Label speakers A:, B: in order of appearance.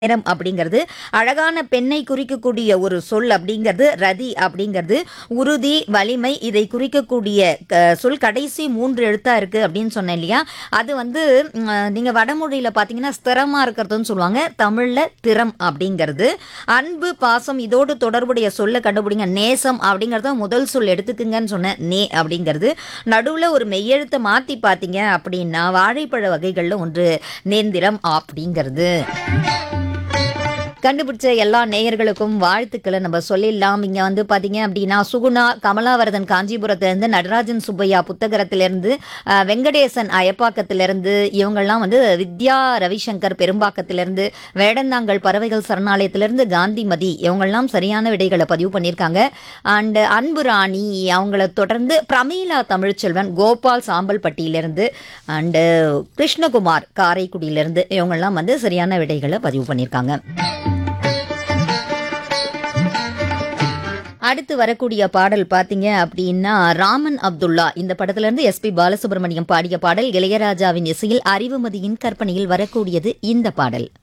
A: நேரம் அப்படிங்கிறது அழகான பெண்ணை குறிக்கக்கூடிய ஒரு சொல் அப்படிங்கிறது ரதி அப்படிங்கிறது உறுதி வலிமை இதை குறிக்கக்கூடிய க- சொல் கடைசி மூன்று எழுத்தா இருக்கு அப்படின்னு சொன்னேன் இல்லையா அது வந்து ம், நீங்க வடமொழியில பாத்தீங்கன்னா ஸ்திரமா இருக்கிறதுன்னு சொல்லுவாங்க தமிழ்ல திறம் அப்படிங்கிறது அன்பு பாசம் இதோடு தொடர்புடைய சொல்ல கண்டுபிடிங்க நேசம் அப்படிங்கறத முதல் சொல் எடுத்துக்குங்கன்னு சொன்னேன் நே அப்படிங்கிறது நடுவுல ஒரு மெய்யெழுத்தை மாத்தி பாத்தீங்க அப்படின்னா வாழைப்பழ வகைகள்ல ஒன்று நேந்திரம் அப்படிங்கிறது கண்டுபிடிச்ச எல்லா நேயர்களுக்கும் வாழ்த்துக்களை நம்ம சொல்லிடலாம் இங்க வந்து பாத்தீங்க அப்படின்னா சுகுணா கமலாவரதன் காஞ்சிபுரத்திலிருந்து நடராஜன் சுப்பையா புத்தகரத்திலிருந்து அஹ், வெங்கடேசன் அயப்பாக்கத்திலிருந்து இவங்கெல்லாம் வந்து வித்யா ரவிசங்கர் பெரும்பாக்கத்திலிருந்து வேடந்தாங்கல் பறவைகள் சரணாலயத்திலிருந்து காந்திமதி இவங்கெல்லாம் சரியான விடைகளை பதிவு பண்ணியிருக்காங்க அண்ட் அன்பு ராணி அவங்கள தொடர்ந்து பிரமீளா தமிழ்ச்செல்வன் கோபால் சாம்பல்பட்டியிலிருந்து அண்டு கிருஷ்ணகுமார் காரைக்குடியிலிருந்து இவங்கெல்லாம் வந்து சரியான விடைகளை பதிவு பண்ணியிருக்காங்க அடுத்து வரக்கூடிய பாடல் பாத்தீங்க அப்படின்னா ராமன் அப்துல்லா இந்த படத்துல இருந்து எஸ்பி பாலசுப்ரமணியம் பாடிய பாடல் இளையராஜாவின் இசையில் அறிவுமதியின் கற்பனையில் வரக்கூடியது இந்த பாடல்